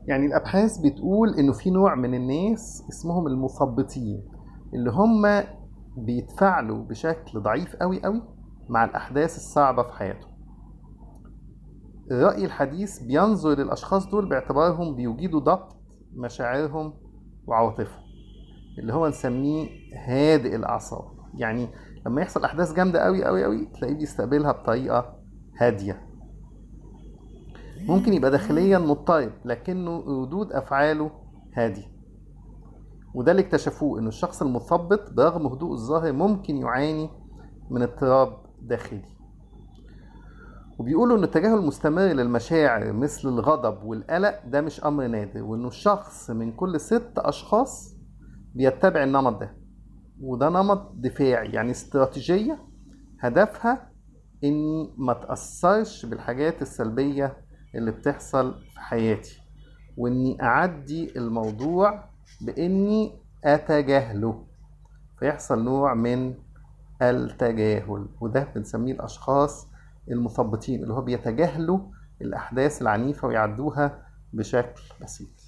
يعني الابحاث بتقول انه في نوع من الناس اسمهم المثبطين اللي هم بيتفاعلوا بشكل ضعيف قوي قوي مع الاحداث الصعبه في حياتهم الرأي الحديث بينظر للأشخاص دول باعتبارهم بيوجدوا ضبط مشاعرهم وعواطفهم اللي هو نسميه هادئ الأعصاب يعني لما يحصل أحداث جامدة قوي قوي قوي تلاقيه بيستقبلها بطريقة هادية ممكن يبقى داخليا مضطرب لكنه ردود أفعاله هادية وده اللي اكتشفوه إن الشخص المثبط برغم هدوء الظاهر ممكن يعاني من اضطراب داخلي وبيقولوا ان التجاهل المستمر للمشاعر مثل الغضب والقلق ده مش امر نادر وانه الشخص من كل ست اشخاص بيتبع النمط ده وده نمط دفاعي يعني استراتيجية هدفها اني ما تأثرش بالحاجات السلبية اللي بتحصل في حياتي واني اعدي الموضوع باني اتجاهله فيحصل نوع من التجاهل وده بنسميه الاشخاص المثبطين اللي هو بيتجاهلوا الأحداث العنيفة ويعدوها بشكل بسيط